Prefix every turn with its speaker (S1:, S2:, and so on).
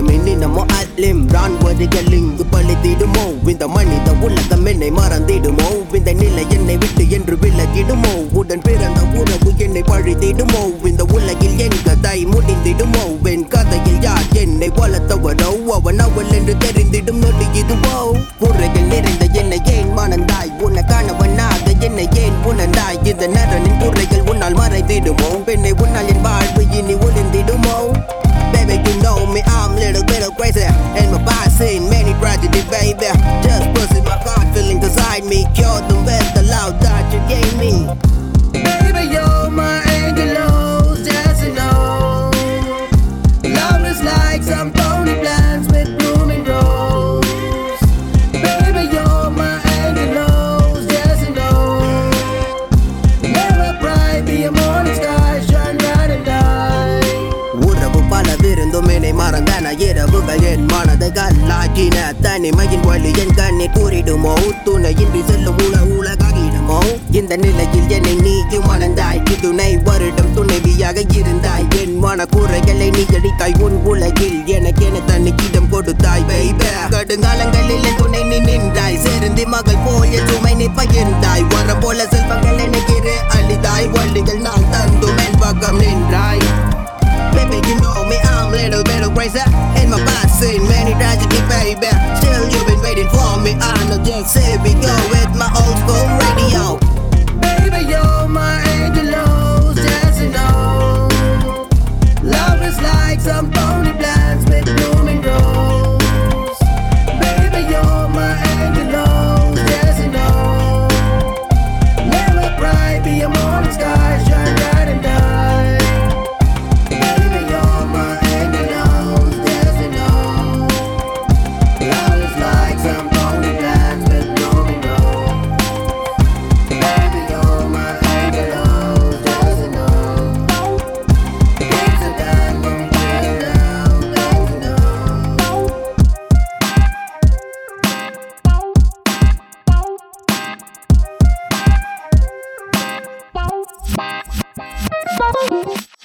S1: மின்னினமோ அலிம் ரான்வரிகள் இங்கு பழித்திடுமோ இந்த மனித உலகம் என்னை மறந்திடுமோ இந்த நிலை என்னை விட்டு என்று விலகிடுமோ உடன் பிறந்த உறவு என்னை பழித்திடுமோ இந்த உலகில் என் கதை முடிந்திடுமோ என் கதையில் யார் என்னை வளர்த்தவரோ அவன் அவள் என்று தெரிந்திடும் நொடி இதுவோ குறைகள் நிறைந்த என்னை ஏன் மணந்தாய் உன்னை காணவனாக என்னை ஏன் உணர்ந்தாய் இந்த நரனின் குறைகள் உன்னால் மறைந்திடுமோ பெண்ணை உன்னால் என் வாழ்வு இனி ஒளிந்திடுமோ Baby, you know me, I'm little bit of crazy And my body's seen many tragedy, baby Just pussy my heart feeling beside me You're the best, the love that you gave me Baby, you're my angel, oh, just you know Love is like some phony plants with blooming rose Baby, you're my angel, oh, just you know Never bright, be a morning sky, shine bright and die உறவு பல விருந்தும் என்னை மறந்தன இரவுகள் என் மனதை கல்லாக்கின தனிமையின் வழி என் கண்ணீர் கூறிடுமோ துணையின்றி செல்லும் உல உலகாகிடுமோ இந்த நிலையில் என்னை நீயும் மணந்தாய் துணை வருடம் துணைவியாக இருந்தாய் என் மன குறைகளை நீ அடித்தாய் உன் உலகில் எனக்கென தன்னிக்கிடம் கொடுத்தாய் வைபே கடுங்காலங்களில் என் துணை நீ நின்றாய் சேர்ந்து மகள் போல் என் சுமை நீ பகிர்ந்தாய் வர போல செல்வங்கள் எனக்கு அழிதாய் வள்ளிகள் நான் தந்தும் என் பக்கம் நின்றாய் Baby, you know me, I'm little bit of crazy In my past, seen many tragedy, baby Still, you've been waiting for me I know just here we go with my old school radio Baby, you're my angel, oh, just you know Love is like some phony plants with blooming rose Baby, you're my angel, oh, just you know Never bright, be a morning sky, shine bright and die Baby, you're my angel, oh, just you know. Love is like some phony plants with blooming rose. Baby, you're my angel, oh, just you know. It's a diamond ring now, don't you know?
S2: Bye.